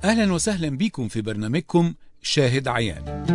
أهلا وسهلا بكم في برنامجكم شاهد عيان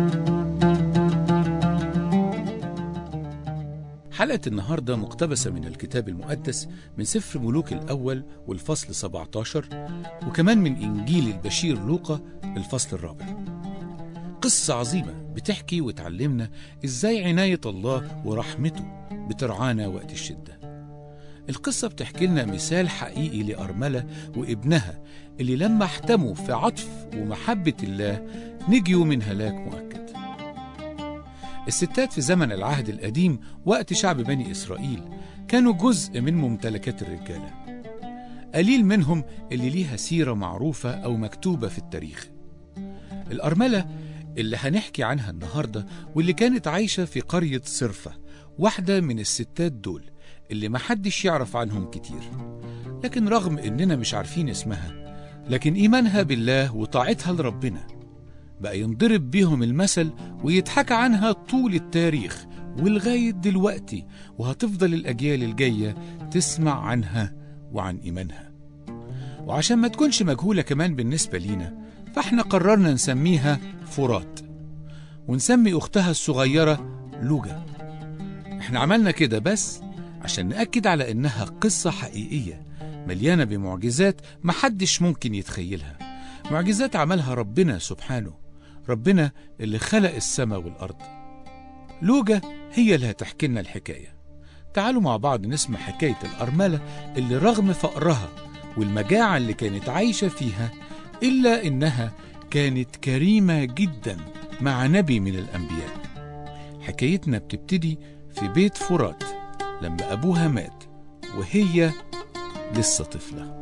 حلقة النهاردة مقتبسة من الكتاب المقدس من سفر ملوك الأول والفصل 17 وكمان من إنجيل البشير لوقا الفصل الرابع قصة عظيمة بتحكي وتعلمنا إزاي عناية الله ورحمته بترعانا وقت الشدة القصة بتحكي لنا مثال حقيقي لأرملة وابنها اللي لما احتموا في عطف ومحبة الله نجيوا من هلاك مؤكد الستات في زمن العهد القديم وقت شعب بني إسرائيل كانوا جزء من ممتلكات الرجالة قليل منهم اللي ليها سيرة معروفة أو مكتوبة في التاريخ الأرملة اللي هنحكي عنها النهاردة واللي كانت عايشة في قرية صرفة واحدة من الستات دول اللي محدش يعرف عنهم كتير لكن رغم إننا مش عارفين اسمها لكن إيمانها بالله وطاعتها لربنا بقى ينضرب بيهم المثل ويتحكى عنها طول التاريخ ولغاية دلوقتي وهتفضل الأجيال الجاية تسمع عنها وعن إيمانها وعشان ما تكونش مجهولة كمان بالنسبة لينا فاحنا قررنا نسميها فرات ونسمي أختها الصغيرة لوجا احنا عملنا كده بس عشان نأكد على إنها قصة حقيقية مليانة بمعجزات محدش ممكن يتخيلها معجزات عملها ربنا سبحانه ربنا اللي خلق السماء والأرض لوجا هي اللي هتحكي لنا الحكاية تعالوا مع بعض نسمع حكاية الأرملة اللي رغم فقرها والمجاعة اللي كانت عايشة فيها إلا إنها كانت كريمة جدا مع نبي من الأنبياء حكايتنا بتبتدي في بيت فرات لما أبوها مات وهي لسه طفلة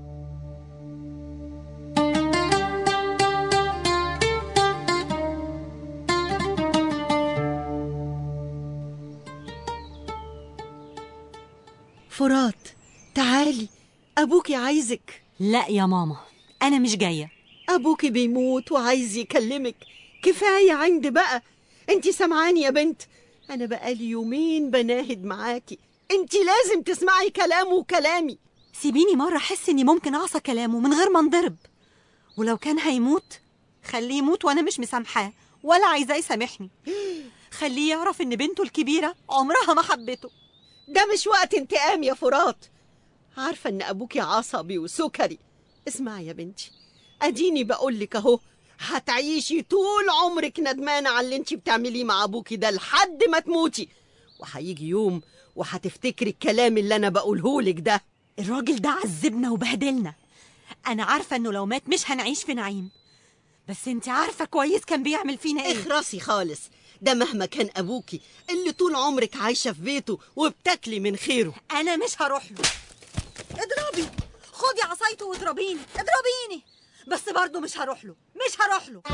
فرات تعالي أبوكي عايزك لا يا ماما أنا مش جاية أبوكي بيموت وعايز يكلمك كفاية عند بقى انتي سامعاني يا بنت أنا بقالي يومين بناهد معاكي انتي لازم تسمعي كلامه وكلامي سيبيني مرة أحس إني ممكن أعصى كلامه من غير ما انضرب ولو كان هيموت خليه يموت وأنا مش مسامحاه ولا عايزاه يسامحني خليه يعرف إن بنته الكبيرة عمرها ما حبته ده مش وقت انتقام يا فرات عارفة إن أبوكي عصبي وسكري اسمعي يا بنتي أديني بقولك أهو هتعيشي طول عمرك ندمانة على اللي انتي بتعمليه مع أبوكي ده لحد ما تموتي وهيجي يوم وهتفتكري الكلام اللي أنا بقولهولك ده الراجل ده عذبنا وبهدلنا أنا عارفة إنه لو مات مش هنعيش في نعيم بس انت عارفة كويس كان بيعمل فينا ايه اخرسي خالص ده مهما كان أبوكي اللي طول عمرك عايشة في بيته وبتاكلي من خيره أنا مش هروح له اضربي خدي عصايته واضربيني اضربيني بس برضه مش هروح له مش هروح له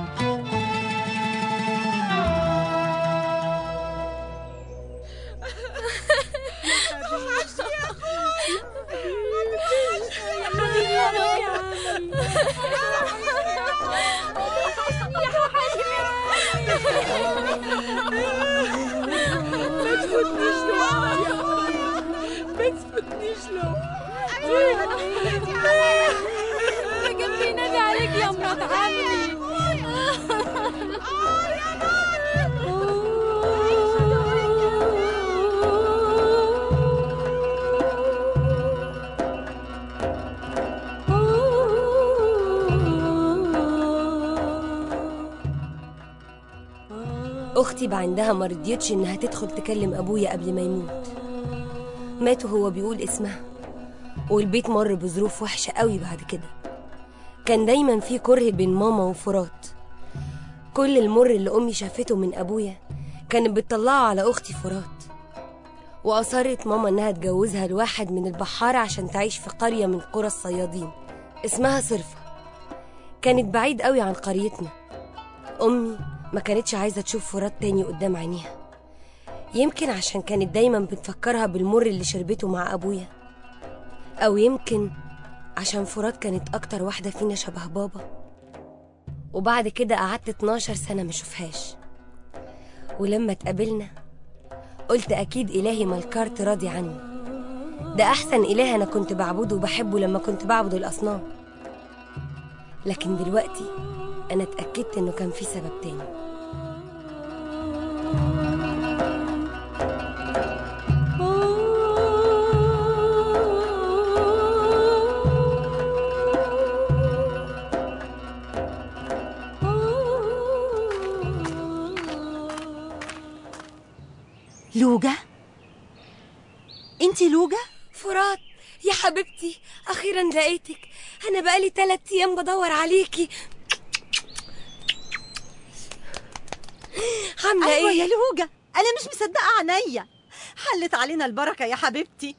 كان بينادي عليك يا مرات عمي اختي بقى عندها ما رضيتش انها تدخل تكلم ابويا قبل ما يموت مات وهو بيقول اسمها والبيت مر بظروف وحشه قوي بعد كده كان دايما في كره بين ماما وفرات كل المر اللي امي شافته من ابويا كانت بتطلعه على اختي فرات واصرت ماما انها تجوزها لواحد من البحاره عشان تعيش في قريه من قرى الصيادين اسمها صرفه كانت بعيد قوي عن قريتنا امي ما كانتش عايزه تشوف فرات تاني قدام عينيها يمكن عشان كانت دايما بتفكرها بالمر اللي شربته مع ابويا او يمكن عشان فرات كانت اكتر واحده فينا شبه بابا وبعد كده قعدت 12 سنه ما اشوفهاش ولما اتقابلنا قلت اكيد الهي مالكارت راضي عني ده احسن اله انا كنت بعبده وبحبه لما كنت بعبد الاصنام لكن دلوقتي أنا اتأكدت إنه كان في سبب تاني لوجا انت لوجا فرات يا حبيبتي أخيرا لقيتك أنا بقالي تلات أيام بدور عليكي عاملة ايوه يا إيه؟ لوجا انا مش مصدقه عينيا حلت علينا البركه يا حبيبتي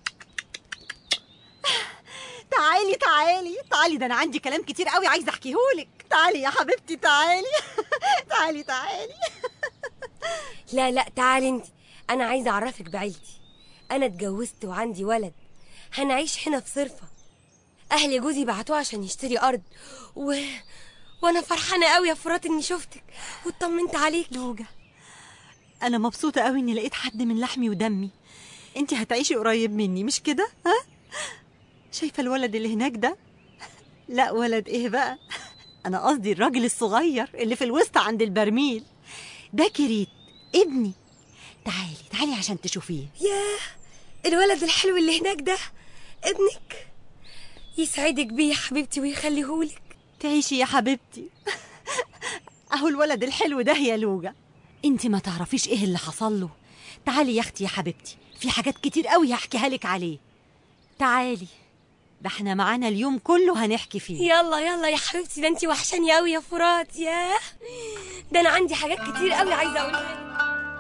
تعالي تعالي تعالي ده انا عندي كلام كتير قوي عايزه احكيهولك تعالي يا حبيبتي تعالي تعالي تعالي لا لا تعالي انت أنا عايزة أعرفك بعيلتي أنا اتجوزت وعندي ولد هنعيش هنا في صرفة أهل جوزي بعتوه عشان يشتري أرض و... وأنا فرحانة قوي يا فرات إني شفتك واطمنت عليك لوجا انا مبسوطه قوي اني لقيت حد من لحمي ودمي انت هتعيشي قريب مني مش كده ها شايفه الولد اللي هناك ده لا ولد ايه بقى انا قصدي الراجل الصغير اللي في الوسط عند البرميل ده كريت ابني تعالي تعالي عشان تشوفيه ياه الولد الحلو اللي هناك ده ابنك يسعدك بيه يا حبيبتي ويخليهولك تعيشي يا حبيبتي اهو الولد الحلو ده يا لوجا انت ما تعرفيش ايه اللي حصل له تعالي يا اختي يا حبيبتي في حاجات كتير قوي هحكيها لك عليه تعالي ده احنا معانا اليوم كله هنحكي فيه يلا يلا يا حبيبتي ده انت وحشاني قوي يا فرات ياه ده انا عندي حاجات كتير قوي عايزه اقولها لك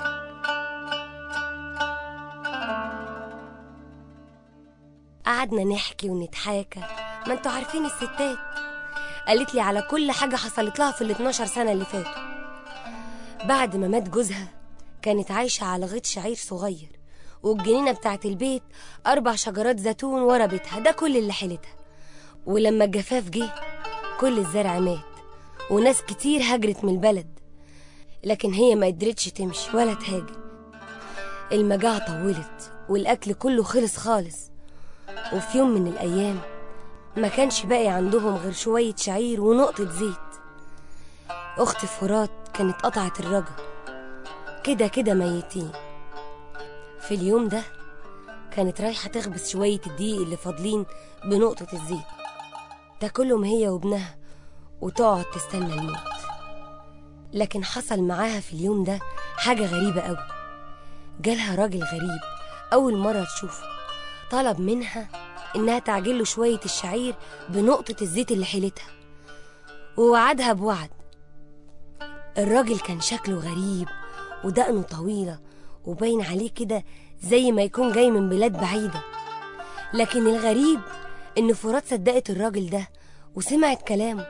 قعدنا نحكي ونتحاكى ما انتوا عارفين الستات قالت لي على كل حاجة حصلت لها في ال 12 سنة اللي فاتوا بعد ما مات جوزها كانت عايشة على غيط شعير صغير والجنينة بتاعت البيت أربع شجرات زيتون ورا بيتها ده كل اللي حيلتها ولما الجفاف جه كل الزرع مات وناس كتير هجرت من البلد لكن هي ما قدرتش تمشي ولا تهاجر المجاعة طولت والأكل كله خلص خالص وفي يوم من الأيام ما كانش باقي عندهم غير شوية شعير ونقطة زيت أخت فرات كانت قطعت الرجا كده كده ميتين في اليوم ده كانت رايحة تخبز شوية الدقيق اللي فاضلين بنقطة الزيت تاكلهم هي وابنها وتقعد تستنى الموت لكن حصل معاها في اليوم ده حاجة غريبة قوي جالها راجل غريب أول مرة تشوفه طلب منها إنها تعجل له شوية الشعير بنقطة الزيت اللي حيلتها ووعدها بوعد الراجل كان شكله غريب ودقنه طويلة وباين عليه كده زي ما يكون جاي من بلاد بعيدة لكن الغريب إن فرات صدقت الراجل ده وسمعت كلامه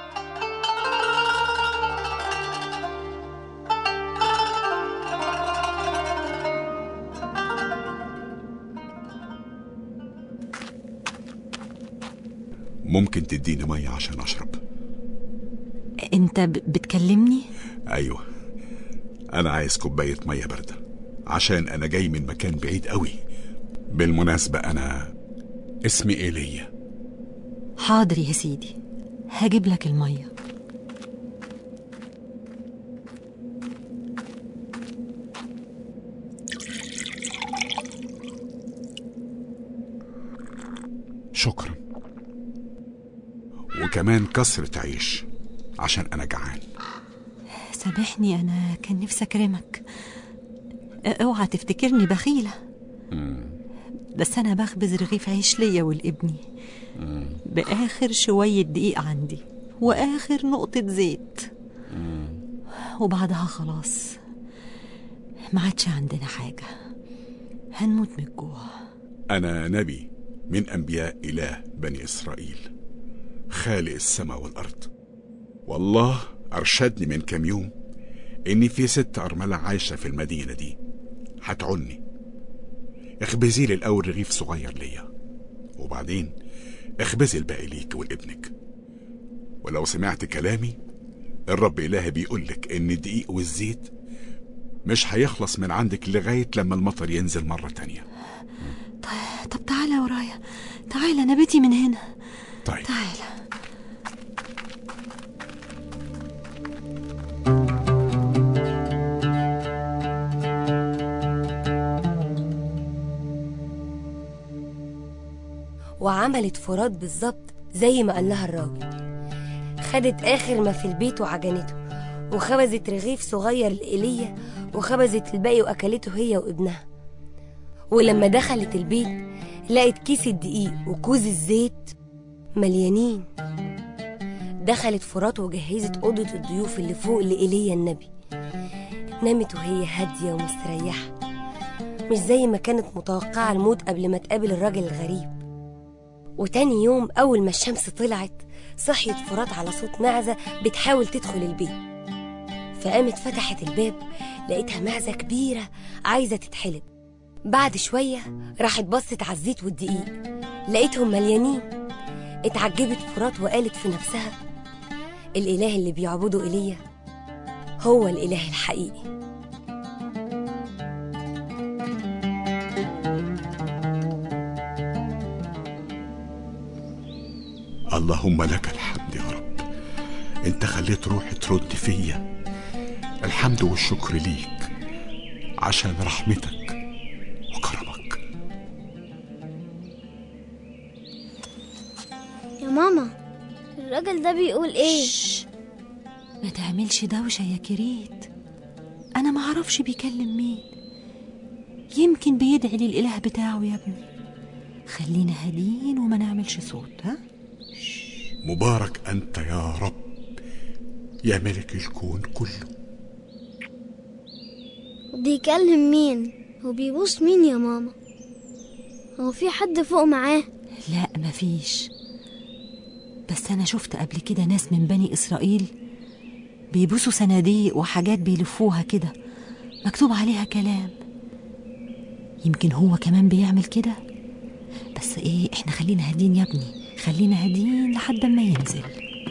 ممكن تديني مية عشان أشرب انت ب- بتكلمني أيوة أنا عايز كوباية مية باردة عشان أنا جاي من مكان بعيد قوي بالمناسبة أنا اسمي إيليا حاضر يا سيدي هجيب لك الميه شكرا وكمان كسرة عيش عشان أنا جعان سامحني انا كان نفسي اكرمك اوعى تفتكرني بخيله بس انا بخبز رغيف عيش ليا ولابني باخر شويه دقيق عندي واخر نقطه زيت وبعدها خلاص ما عادش عندنا حاجه هنموت من الجوع أنا نبي من أنبياء إله بني إسرائيل خالق السماء والأرض والله أرشدني من كام يوم إن في ست أرملة عايشة في المدينة دي هتعني اخبزي لي الأول رغيف صغير ليا وبعدين اخبزي الباقي ليك ولابنك ولو سمعت كلامي الرب إلهي بيقولك إن الدقيق والزيت مش هيخلص من عندك لغاية لما المطر ينزل مرة تانية طب تعالى ورايا تعالى انا بيتي من هنا طيب تعالى وعملت فرات بالظبط زي ما قال لها الراجل خدت آخر ما في البيت وعجنته وخبزت رغيف صغير لإيليا وخبزت الباقي وأكلته هي وابنها ولما دخلت البيت لقت كيس الدقيق وكوز الزيت مليانين دخلت فرات وجهزت أوضة الضيوف اللي فوق لإيليا النبي نامت وهي هادية ومستريحة مش زي ما كانت متوقعة الموت قبل ما تقابل الراجل الغريب وتاني يوم أول ما الشمس طلعت صحيت فرات على صوت معزة بتحاول تدخل البيت فقامت فتحت الباب لقيتها معزة كبيرة عايزة تتحلب بعد شوية راحت بصت على الزيت والدقيق لقيتهم مليانين اتعجبت فرات وقالت في نفسها الإله اللي بيعبده إيليا هو الإله الحقيقي اللهم لك الحمد يا رب انت خليت روحي ترد فيا الحمد والشكر ليك عشان رحمتك وكرمك يا ماما الراجل ده بيقول ايه شش ما تعملش دوشة يا كريت أنا ما أعرفش بيكلم مين يمكن بيدعي للإله بتاعه يا ابني خلينا هادين وما نعملش صوت ها مبارك انت يا رب يا ملك الكون كله بيكلم مين وبيبوس مين يا ماما هو في حد فوق معاه لا مفيش بس أنا شفت قبل كده ناس من بني إسرائيل بيبوسوا صناديق وحاجات بيلفوها كده مكتوب عليها كلام يمكن هو كمان بيعمل كده بس ايه احنا خلينا هادين يا ابني خلينا هادين لحد ما ينزل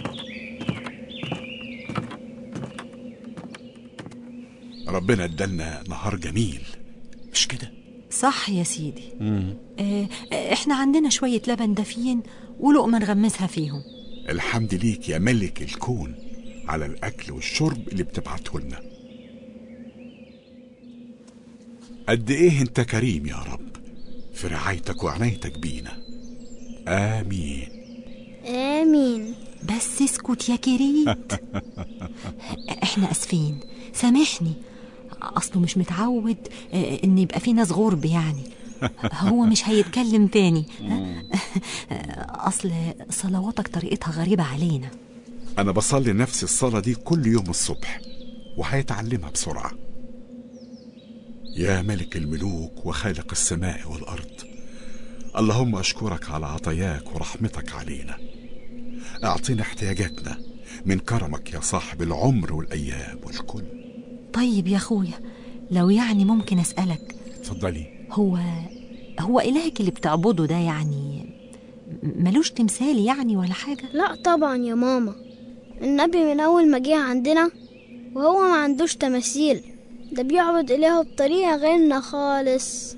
ربنا ادالنا نهار جميل مش كده صح يا سيدي اه آه، احنا عندنا شوية لبن دافيين ولقمة نغمسها فيهم الحمد ليك يا ملك الكون على الاكل والشرب اللي بتبعته لنا قد ايه انت كريم يا رب في رعايتك وعنايتك بينا امين امين بس اسكت يا كريت احنا اسفين سامحني اصله مش متعود آه، ان يبقى في ناس غرب يعني هو مش هيتكلم تاني اصل صلواتك طريقتها غريبة علينا انا بصلي نفس الصلاة دي كل يوم الصبح وهيتعلمها بسرعة يا ملك الملوك وخالق السماء والارض اللهم اشكرك على عطاياك ورحمتك علينا اعطينا احتياجاتنا من كرمك يا صاحب العمر والايام والكل طيب يا اخويا لو يعني ممكن اسألك اتفضلي هو هو إلهك اللي بتعبده ده يعني م- ملوش تمثال يعني ولا حاجة لا طبعا يا ماما النبي من اول ما جه عندنا وهو ما عندوش تماثيل ده بيعبد إلهه بطريقة غيرنا خالص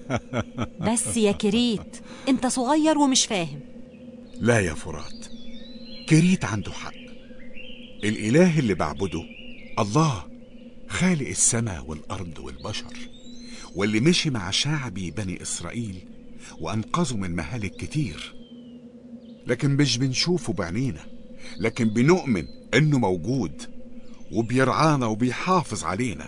بس يا كريت انت صغير ومش فاهم لا يا فرات كريت عنده حق الاله اللي بعبده الله خالق السماء والارض والبشر واللي مشي مع شعبي بني اسرائيل وانقذوا من مهالك كتير لكن مش بنشوفه بعينينا لكن بنؤمن انه موجود وبيرعانا وبيحافظ علينا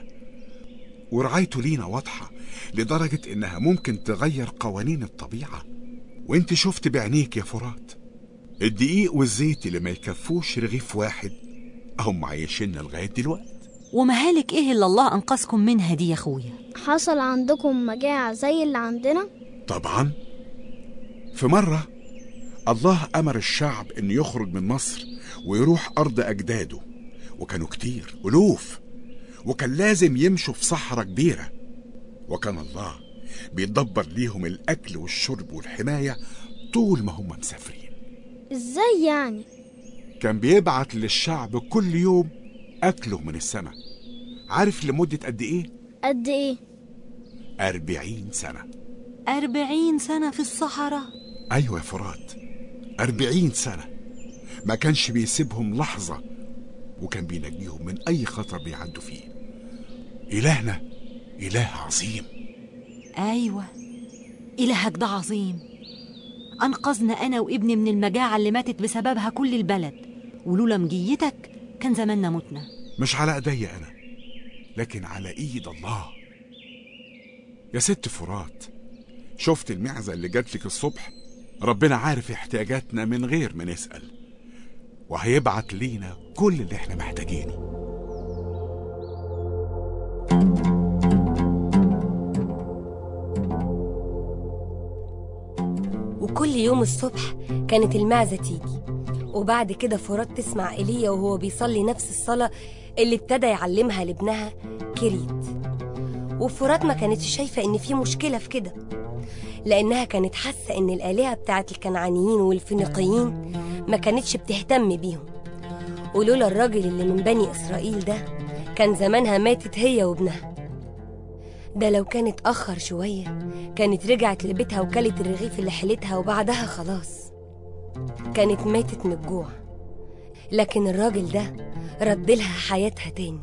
ورعايته لينا واضحة لدرجة إنها ممكن تغير قوانين الطبيعة وانت شفت بعينيك يا فرات الدقيق والزيت اللي ما يكفوش رغيف واحد هم عايشيننا لغاية دلوقتي ومهالك ايه اللي الله انقذكم منها دي يا اخويا حصل عندكم مجاعة زي اللي عندنا طبعا في مرة الله أمر الشعب إنه يخرج من مصر ويروح أرض أجداده وكانوا كتير ألوف وكان لازم يمشوا في صحراء كبيرة وكان الله بيدبر ليهم الأكل والشرب والحماية طول ما هم مسافرين ازاي يعني كان بيبعت للشعب كل يوم أكله من السماء عارف لمدة قد إيه؟ قد ايه أربعين سنة أربعين سنة في الصحراء أيوة يا فرات أربعين سنة ما كانش بيسيبهم لحظة وكان بينجيهم من أي خطر بيعدوا فيه إلهنا إله عظيم أيوة إلهك ده عظيم أنقذنا أنا وابني من المجاعة اللي ماتت بسببها كل البلد ولولا مجيتك كان زماننا متنا مش على ايدي انا لكن على ايد الله يا ست فرات شفت المعزة اللي جات لك الصبح ربنا عارف احتياجاتنا من غير ما نسأل وهيبعت لينا كل اللي احنا محتاجينه وكل يوم الصبح كانت المعزة تيجي وبعد كده فرات تسمع إيليا وهو بيصلي نفس الصلاة اللي ابتدى يعلمها لابنها كريت وفرات ما كانتش شايفة إن في مشكلة في كده لأنها كانت حاسة إن الآلهة بتاعت الكنعانيين والفينيقيين ما كانتش بتهتم بيهم ولولا الراجل اللي من بني إسرائيل ده كان زمانها ماتت هي وابنها ده لو كانت أخر شوية كانت رجعت لبيتها وكلت الرغيف اللي حلتها وبعدها خلاص كانت ماتت من الجوع لكن الراجل ده ردلها حياتها تاني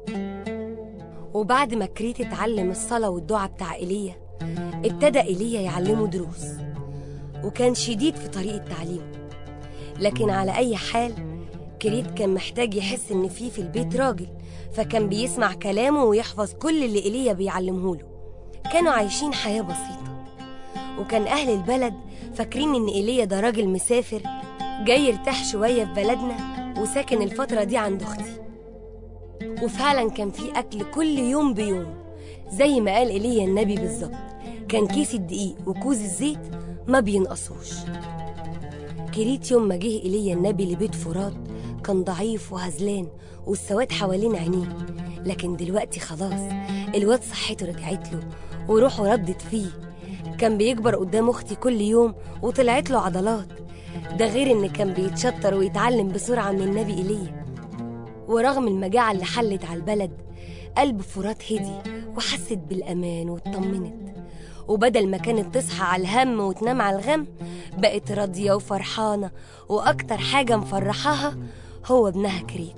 وبعد ما كريت اتعلم الصلاة والدعاء بتاع إيليا ابتدى إيليا يعلمه دروس وكان شديد في طريقة تعليمه لكن على أي حال كريت كان محتاج يحس إن في في البيت راجل فكان بيسمع كلامه ويحفظ كل اللي إيليا بيعلمه له كانوا عايشين حياة بسيطة وكان أهل البلد فاكرين إن إيليا ده راجل مسافر جاي يرتاح شوية في بلدنا وساكن الفترة دي عند أختي وفعلا كان في أكل كل يوم بيوم زي ما قال إيليا النبي بالظبط كان كيس الدقيق وكوز الزيت ما بينقصوش كريت يوم ما جه إيليا النبي لبيت فرات كان ضعيف وهزلان والسواد حوالين عينيه لكن دلوقتي خلاص الواد صحته رجعت له وروحه ردت فيه كان بيكبر قدام أختي كل يوم وطلعت له عضلات ده غير إن كان بيتشطر ويتعلم بسرعة من النبي إيليا ورغم المجاعة اللي حلت على البلد قلب فرات هدي وحست بالأمان واطمنت وبدل ما كانت تصحى على الهم وتنام على الغم بقت راضية وفرحانة وأكتر حاجة مفرحاها هو ابنها كريت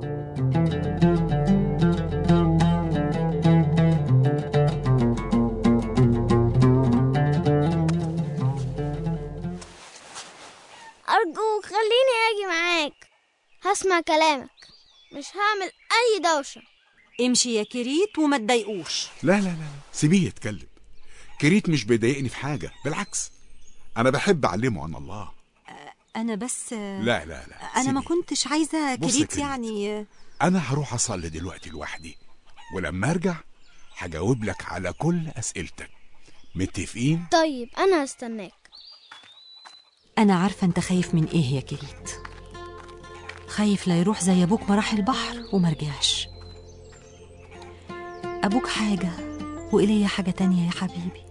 أرجوك خليني أجي معاك هسمع كلامك مش هعمل أي دوشة امشي يا كريت وما تضايقوش لا لا لا لا، سيبيه يتكلم كريت مش بيضايقني في حاجة بالعكس أنا بحب أعلمه عن الله أنا بس لا لا لا أنا ما سيبيه. كنتش عايزة بص يا كريت كريت. يعني أنا هروح أصلي دلوقتي لوحدي ولما أرجع هجاوب لك على كل أسئلتك متفقين؟ طيب أنا هستناك أنا عارفة أنت خايف من إيه يا كريت خايف لا يروح زي أبوك ما راح البحر وما رجعش أبوك حاجة وإلي حاجة تانية يا حبيبي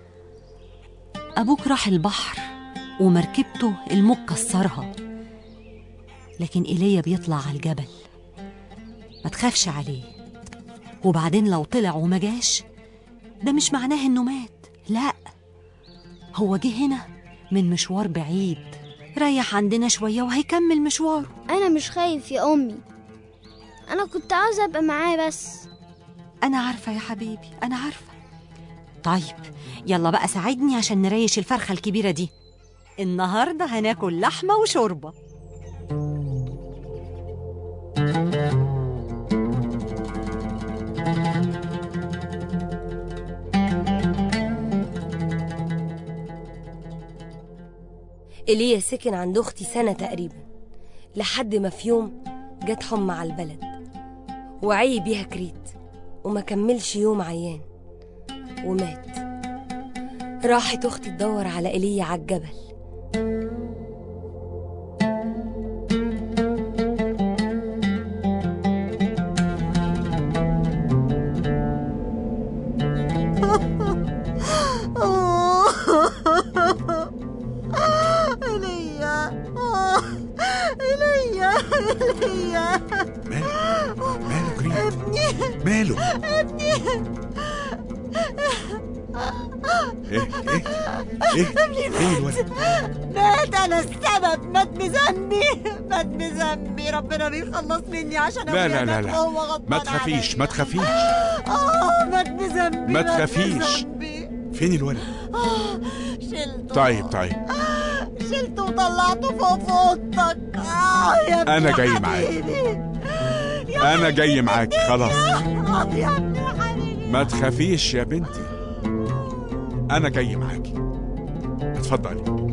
أبوك راح البحر ومركبته الموج كسرها لكن إيليا بيطلع على الجبل ما تخافش عليه وبعدين لو طلع وما جاش ده مش معناه إنه مات لأ هو جه هنا من مشوار بعيد ريح عندنا شوية وهيكمل مشواره أنا مش خايف يا أمي أنا كنت عاوزة أبقى معاه بس أنا عارفة يا حبيبي أنا عارفة طيب يلا بقى ساعدني عشان نريش الفرخة الكبيرة دي النهاردة هناكل لحمة وشوربة إيليا سكن عند أختي سنة تقريبا لحد ما في يوم جت حمى على البلد وعي بيها كريت وما كملش يوم عيان ومات راحت أختي تدور على إيليا على الجبل إيليا إيليا إيليا ماله ماله كريت ماله ايه ايه ايه ايه الولد مات أنا السبب مات بذنبي مات بذنبي ربنا بيخلص مني عشان لا أبويا لا لا مات لا وهو غضبان ما تخافيش ما عليا. تخافيش آه مات بذنبي ما مات تخافيش. بذنبي. فين الولد شلته طيب طيب شلته وطلعته فوق في اوضتك آه يا ابني أنا جاي يا معاك. حبيبي. أنا جاي معاكي خلاص آه يا ابني يا حبيبي ما تخافيش يا بنتي أنا جاي معاكي اتفضلي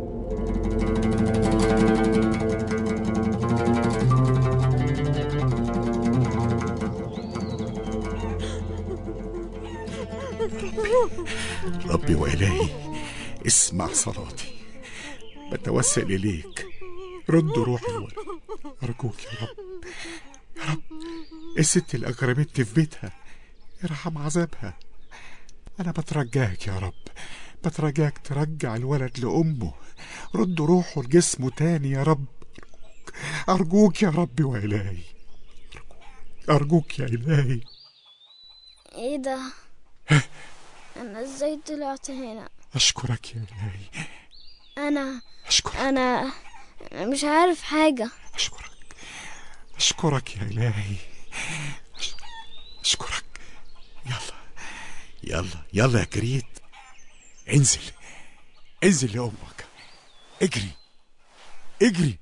ربي وإلهي اسمع صلاتي بتوسل إليك رد روحي الولد أرجوك يا رب يا رب الست اللي أكرمتني في بيتها ارحم عذابها أنا بترجاك يا رب بترجاك ترجع الولد لأمه رد روحه لجسمه تاني يا رب أرجوك أرجوك يا ربي وإلهي أرجوك أرجوك يا إلهي ايه ده انا ازاي طلعت هنا أشكرك يا إلهي انا أشكرك انا أنا مش عارف حاجة أشكرك أشكرك يا إلهي أش- أشكرك يلا يلا يلا يا كريت انزل انزل لأمك اجري اجري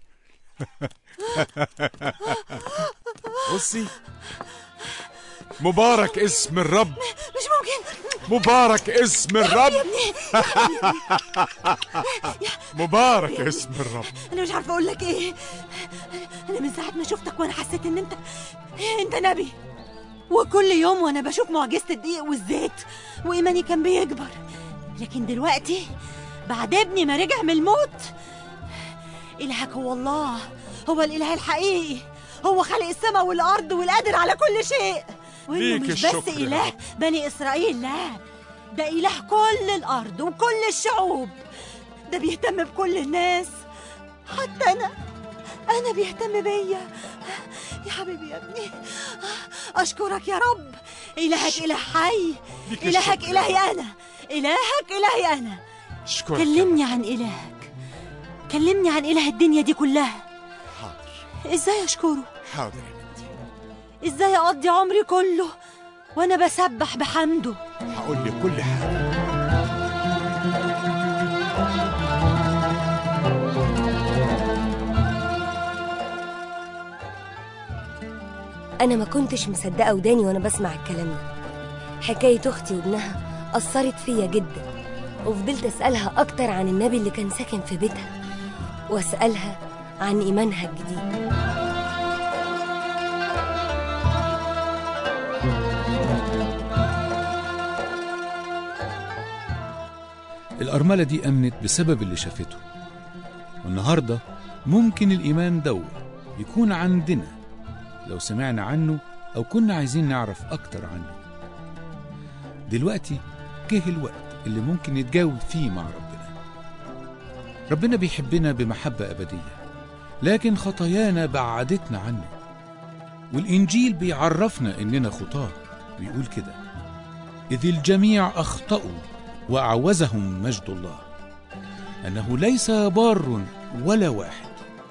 بصي مبارك اسم الرب مش ممكن مبارك اسم الرب مبارك اسم الرب انا مش عارفه اقول لك ايه انا من ساعه ما شفتك وانا حسيت ان انت انت نبي وكل يوم وانا بشوف معجزه الدقيق والزيت وايماني كان بيكبر لكن دلوقتي بعد ابني ما رجع من الموت الهك هو الله هو الاله الحقيقي هو خالق السماء والارض والقادر على كل شيء وانه ليك مش الشكر بس يا اله رب. بني اسرائيل لا ده اله كل الارض وكل الشعوب ده بيهتم بكل الناس حتى انا انا بيهتم بيا يا حبيبي يا ابني اشكرك يا رب الهك اله حي ليك الهك الشكر يا الهي انا الهك الهي انا اشكرك يا كلمني رب. عن الهك كلمني عن اله الدنيا دي كلها حاضر ازاي اشكره حاضر يا بنتي ازاي اقضي عمري كله وانا بسبح بحمده هقول لك كل حاجة أنا ما كنتش مصدقة وداني وأنا بسمع الكلام ده حكاية أختي وابنها أثرت فيا جدا وفضلت أسألها أكتر عن النبي اللي كان ساكن في بيتها وأسألها عن إيمانها الجديد الأرملة دي أمنت بسبب اللي شافته والنهاردة ممكن الإيمان دو يكون عندنا لو سمعنا عنه أو كنا عايزين نعرف أكتر عنه دلوقتي جه الوقت اللي ممكن نتجاوب فيه مع ربنا ربنا بيحبنا بمحبة أبدية لكن خطايانا بعدتنا عنه والإنجيل بيعرفنا إننا خطاة بيقول كده إذ الجميع أخطأوا وأعوزهم مجد الله أنه ليس بار ولا واحد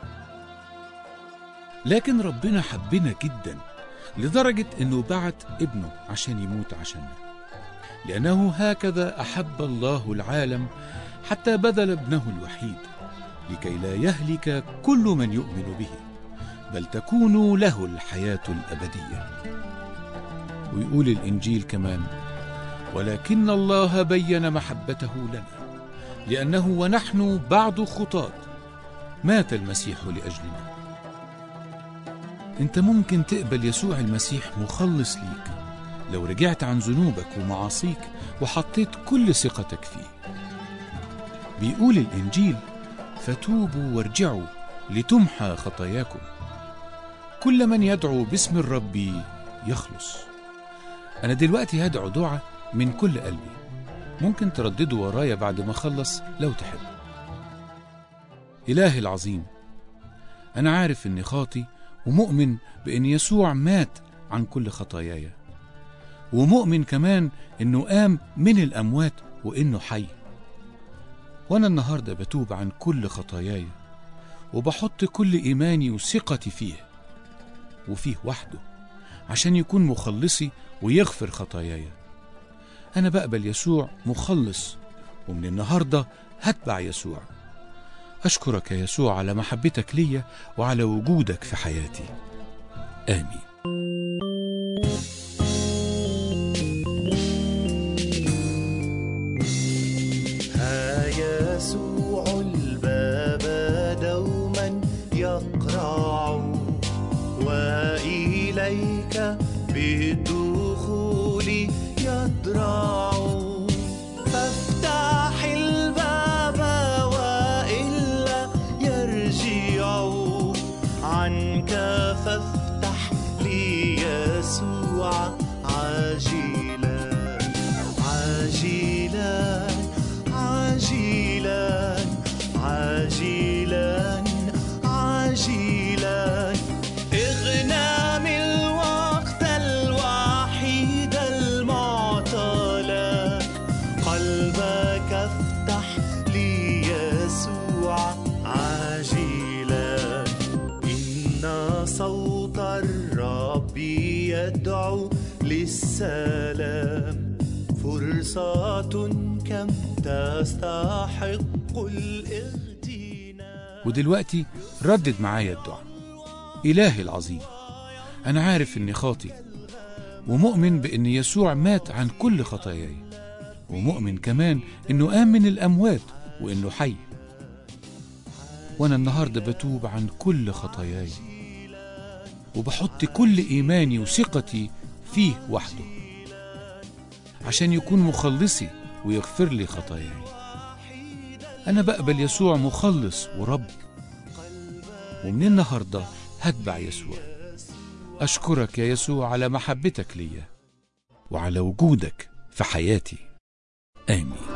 لكن ربنا حبنا جدا لدرجة أنه بعت ابنه عشان يموت عشاننا لأنه هكذا أحب الله العالم حتى بذل ابنه الوحيد لكي لا يهلك كل من يؤمن به بل تكون له الحياة الأبدية ويقول الإنجيل كمان ولكن الله بين محبته لنا لأنه ونحن بعد خطاة مات المسيح لأجلنا أنت ممكن تقبل يسوع المسيح مخلص ليك لو رجعت عن ذنوبك ومعاصيك وحطيت كل ثقتك فيه بيقول الإنجيل فتوبوا وارجعوا لتمحى خطاياكم كل من يدعو باسم الرب يخلص أنا دلوقتي هدعو دعاء من كل قلبي ممكن تردده ورايا بعد ما أخلص لو تحب إلهي العظيم أنا عارف إني خاطي ومؤمن بإن يسوع مات عن كل خطاياي ومؤمن كمان إنه قام من الأموات وإنه حي وأنا النهاردة بتوب عن كل خطاياي وبحط كل إيماني وثقتي فيه وفيه وحده عشان يكون مخلصي ويغفر خطاياي أنا بقبل يسوع مخلص ومن النهاردة هتبع يسوع أشكرك يا يسوع على محبتك ليا وعلى وجودك في حياتي آمين ها يسوع الباب دوما يقرع وإليك بالدخول يضرع فافتح الباب وإلا يرجع عنك فافتح ليسوع عاجلا عاجلا عاجلا عاجلا عاجلا اغنام الوقت الوحيد المعطلة قلبك افتح ليسوع عاجلا إن صوت الرب يدعو للسلام فرصة كم تستحق الاغتنام ودلوقتي ردد معايا الدعاء إلهي العظيم أنا عارف إني خاطي ومؤمن بإن يسوع مات عن كل خطاياي ومؤمن كمان إنه قام من الأموات وإنه حي وأنا النهاردة بتوب عن كل خطاياي وبحط كل إيماني وثقتي فيه وحده عشان يكون مخلصي ويغفر لي خطاياي أنا بقبل يسوع مخلص ورب ومن النهاردة هتبع يسوع أشكرك يا يسوع على محبتك ليا وعلى وجودك في حياتي آمين